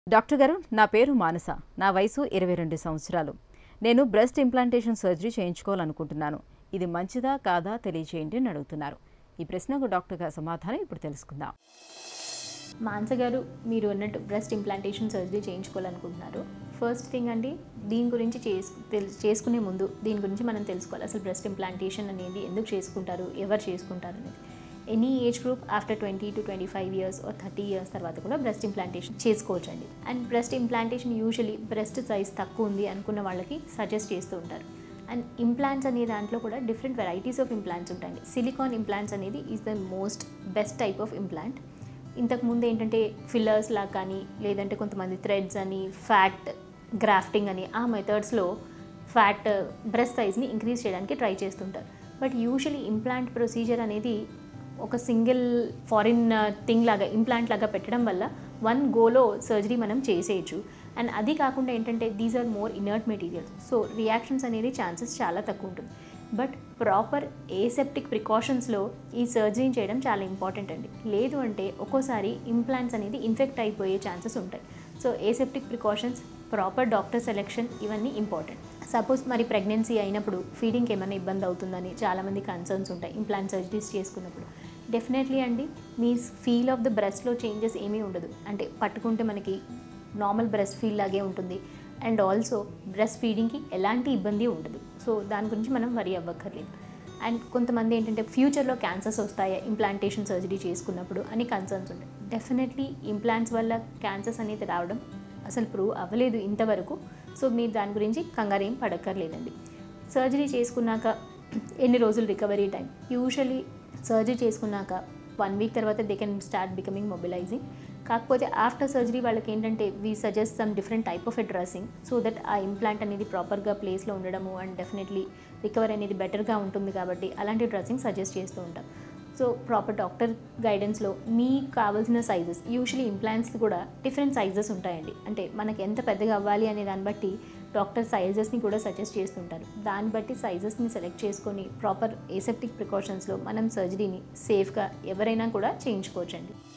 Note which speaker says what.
Speaker 1: doctor గారు నా పేరు మానస నా వయసు ఇరవై రెండు సంవత్సరాలు నేను బ్రెస్ట్ ఇంప్లాంటేషన్ సర్జరీ చేయించుకోవాలనుకుంటున్నాను ఇది మంచిదా కాదా తెలియచేయండి అని అడుగుతున్నారు ఈ ప్రశ్నకు డాక్టర్ గారి సమాధానం ఇప్పుడు తెలుసుకుందాం
Speaker 2: మానస గారు మీరు అన్నట్టు బ్రెస్ట్ ఇంప్లాంటేషన్ సర్జరీ చేయించుకోవాలనుకుంటున్నారు ఫస్ట్ థింగ్ అండి దీని గురించి చేసు తెలు- చేసుకునే ముందు దీని గురించి మనం తెలుసుకోవాలి అసలు బ్రెస్ట్ ఇంప్లాంటేషన్ అనేది ఎందుకు చేసుకుంటారు ఎవరు చేసుకుంటారు అనేది any age group after twenty to twenty five years or thirty years తర్వాత కూడా బ్రెస్ట్ ఇంప్లాంటేషన్ చేసుకోవచ్చండి and breast implantation usually breast size తక్కువ ఉంది అనుకున్న వాళ్ళకి సజెస్ట్ చేస్తూ ఉంటారు అండ్ ఇంప్లాంట్స్ అనే దాంట్లో కూడా డిఫరెంట్ వెరైటీస్ ఆఫ్ ఇంప్లాంట్స్ ఉంటాయండి సిలికాన్ ఇంప్లాంట్స్ అనేది is the most best type of implant ఇంతకు ముందు ఏంటంటే ఫిల్లర్స్ లా కానీ లేదంటే కొంతమంది థ్రెడ్స్ అని ఫ్యాట్ గ్రాఫ్టింగ్ అని ఆ మెథడ్స్లో ఫ్యాట్ బ్రెస్ట్ సైజ్ని ఇంక్రీజ్ చేయడానికి ట్రై చేస్తుంటారు బట్ యూజువలీ ఇంప్లాంట్ ప్రొసీజర్ అనేది ఒక సింగిల్ ఫారిన్ థింగ్ లాగా ఇంప్లాంట్ లాగా పెట్టడం వల్ల వన్ గోలో సర్జరీ మనం చేసేయచ్చు అండ్ అది కాకుండా ఏంటంటే these are more inert materials so reactions అనేది ఛాన్సెస్ చాలా తక్కువ ఉంటుంది బట్ ప్రాపర్ ఏసెప్టిక్ ప్రికాషన్స్లో ఈ సర్జరీ చేయడం చాలా ఇంపార్టెంట్ అండి లేదు అంటే ఒక్కోసారి ఇంప్లాంట్స్ అనేది ఇన్ఫెక్ట్ అయిపోయే ఛాన్సెస్ ఉంటాయి so aseptic precautions proper doctor selection ఇవన్నీ ఇంపార్టెంట్ సపోజ్ మరి ప్రెగ్నెన్సీ అయినప్పుడు ఫీడింగ్కి ఏమైనా ఇబ్బంది అవుతుందని చాలామంది కన్సర్న్స్ ఉంటాయి ఇంప్లాంట్ సర్జరీస్ చేసుకున్నప్పుడు డెఫినెట్లీ అండి మీ ఫీల్ ఆఫ్ ద బ్రెస్ట్లో చేంజెస్ ఏమీ ఉండదు అంటే పట్టుకుంటే మనకి నార్మల్ బ్రెస్ట్ ఫీల్ లాగే ఉంటుంది అండ్ ఆల్సో బ్రెస్ట్ ఫీడింగ్కి ఎలాంటి ఇబ్బంది ఉండదు సో దాని గురించి మనం వరి అవ్వక్కర్లేదు అండ్ కొంతమంది ఏంటంటే ఫ్యూచర్లో క్యాన్సర్స్ వస్తాయా ఇంప్లాంటేషన్ సర్జరీ చేసుకున్నప్పుడు అని కన్సర్న్స్ ఉంటాయి డెఫినెట్లీ ఇంప్లాంట్స్ వల్ల క్యాన్సర్స్ అనేది రావడం అసలు ప్రూవ్ అవ్వలేదు ఇంతవరకు సో మీరు దాని గురించి కంగారు ఏం పడక్కర్లేదండి సర్జరీ చేసుకున్నాక ఎన్ని రోజులు రికవరీ టైం యూజువలీ సర్జరీ చేసుకున్నాక వన్ వీక్ తర్వాత they can start becoming mobilising కాకపోతే ఆఫ్టర్ సర్జరీ వాళ్ళకి ఏంటంటే we suggest some different type of a dressing so that ఆ ఇంప్లాంట్ అనేది ప్రాపర్గా ప్లేస్లో ఉండడము అండ్ డెఫినెట్లీ రికవరీ అనేది బెటర్గా ఉంటుంది కాబట్టి అలాంటి డ్రెస్సింగ్ సజెస్ట్ చేస్తూ ఉంటాం సో ప్రాపర్ డాక్టర్ గైడెన్స్లో మీకు కావాల్సిన సైజెస్ యూజువలీ ఇంప్లాంట్స్ కూడా డిఫరెంట్ సైజెస్ ఉంటాయండి అంటే మనకి ఎంత పెద్దగా అవ్వాలి అనే దాన్ని బట్టి డాక్టర్ సైజెస్ని కూడా సజెస్ట్ చేస్తుంటారు దాన్ని బట్టి సైజెస్ని సెలెక్ట్ చేసుకొని ప్రాపర్ ఏసెప్టిక్ ప్రికాషన్స్లో మనం సర్జరీని సేఫ్గా ఎవరైనా కూడా చేయించుకోవచ్చండి